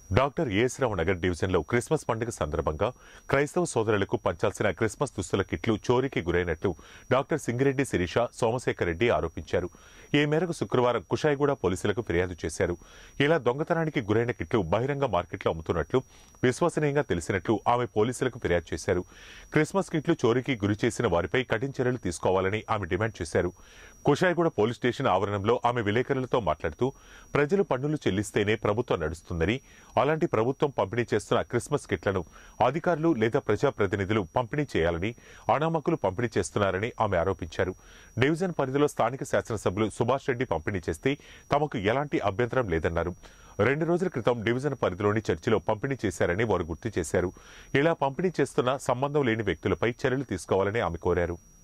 doctor AS Rao Nagar డివిజన్లో Christmas పండుగ సందర్భంగా క్రైస్తవ సోదరులకు పంచాల్సిన క్రిస్మస్ దుస్తుల కిట్లు చోరీకి గురైనట్లు డాక్టర్ సింగిరెడ్డి శిరీష సోమశేఖర్ రెడ్డి ఆరోపించారు ఈ మేరకు శుక్రవారం కుషాయిగూడ పోలీసులకు ఫిర్యాదు చేశారు ఇలా దొంగతనానికి గురైన కిట్లు బహిరంగ మార్కెట్లో అమ్ముతున్నట్లు విశ్వసనీయంగా తెలిసినట్లు ఆమె పోలీసులకు ఫిర్యాదు చేశారు క్రిస్మస్ కిట్లు చోరీకి గురి చేసిన వారిపై కఠిన చర్యలు తీసుకోవాలని ఆమె డిమాండ్ చేశారు కుషాయిగూడ పోలీస్ స్టేషన్ ఆవరణంలో ఆమె విలేకరులతో మాట్లాడుతూ ప్రజలు పన్నులు చెల్లిస్తేనే ప్రభుత్వం నడుస్తుందని అలాంటి ప్రభుత్వం పంపిణీ చేస్తున్న క్రిస్మస్ కిట్లను అధికారులు లేదా ప్రజాప్రతినిధులు పంపిణీ చేయాలని అనామకులు పంపిణీ చేస్తున్నారని ఆమె ఆరోపించారు డివిజన్ పరిధిలో స్థానిక శాసనసభ్యులు సుభాష్ రెడ్డి పంపిణీ చేస్తే తమకు ఎలాంటి అభ్యంతరం లేదన్నారు రెండు రోజుల క్రితం డివిజన్ పరిధిలోని చర్చిలో పంపిణీ చేశారని వారు గుర్తు చేశారు ఇలా పంపిణీ చేస్తున్న సంబంధం లేని వ్యక్తులపై చర్యలు తీసుకోవాలని ఆమె కోరారు